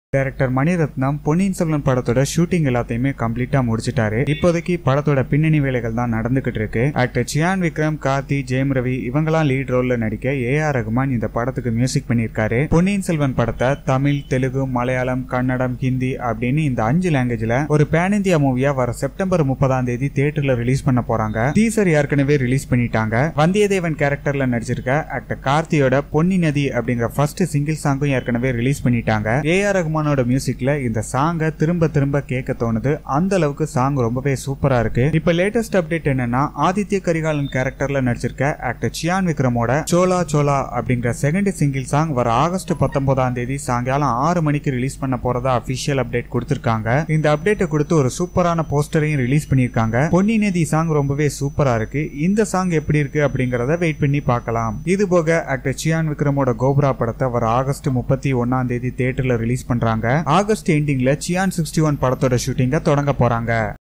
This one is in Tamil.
டைரக்டர் மணிரத்னம் பொன்னியின் செல்வன் படத்தோட ஷூட்டிங் எல்லாத்தையுமே கம்ப்ளீட்டா முடிச்சிட்டாரு இப்போதைக்கு படத்தோட பின்னணி வேலைகள் தான் நடந்துகிட்டு இருக்கு ஆக்டர் சியான் விக்ரம் கார்த்தி ஜெயம் ரவி இவங்கெல்லாம் லீட் ரோல்ல நடிக்க ஏ ஆர் ரகுமான் இந்த படத்துக்கு மியூசிக் பண்ணியிருக்காரு பொன்னியின் செல்வன் படத்தை தமிழ் தெலுங்கு மலையாளம் கன்னடம் ஹிந்தி அப்படின்னு இந்த அஞ்சு லாங்குவேஜ்ல ஒரு பேன் இந்தியா மூவியா வர செப்டம்பர் முப்பதாம் தேதி தியேட்டர்ல ரிலீஸ் பண்ண போறாங்க டீசர் ஏற்கனவே ரிலீஸ் பண்ணிட்டாங்க வந்தியத்தேவன் கேரக்டர்ல நடிச்சிருக்க ஆக்டர் கார்த்தியோட பொன்னி நதி அப்படிங்கிற ஃபர்ஸ்ட் சிங்கிள் சாங்கும் ஏற்கனவே ரிலீஸ் பண்ணிட்டாங்க ஏ ஆர் ரகுமானோட மியூசிக்ல இந்த சாங்கை திரும்ப திரும்ப கேட்க தோணுது அந்த அளவுக்கு சாங் ரொம்பவே சூப்பரா இருக்கு இப்ப லேட்டஸ்ட் அப்டேட் என்னன்னா ஆதித்ய கரிகாலன் கேரக்டர்ல நடிச்சிருக்க ஆக்டர் சியான் விக்ரமோட சோலா சோலா அப்படிங்கிற செகண்ட் சிங்கிள் சாங் வர ஆகஸ்ட் பத்தொன்பதாம் தேதி சாயங்காலம் ஆறு மணிக்கு ரிலீஸ் பண்ண போறதா அபிஷியல் அப்டேட் கொடுத்திருக்காங்க இந்த அப்டேட்டை கொடுத்து ஒரு சூப்பரான போஸ்டரையும் ரிலீஸ் பண்ணிருக்காங்க பொன்னி நதி சாங் ரொம்பவே சூப்பரா இருக்கு இந்த சாங் எப்படி இருக்கு அப்படிங்கறத வெயிட் பண்ணி பார்க்கலாம் இது போக ஆக்டர் சியான் விக்ரமோட கோப்ரா படத்தை வர ஆகஸ்ட் முப்பத்தி ஒன்னாம் தேதி தியேட்டர்ல ரிலீஸ் பண்றாங்க ஆகஸ்ட் எண்டிங்ல சியான் சிக்ஸ்டி ஒன் படத்தோட ஷூட்டிங்க தொடங்க போறாங்க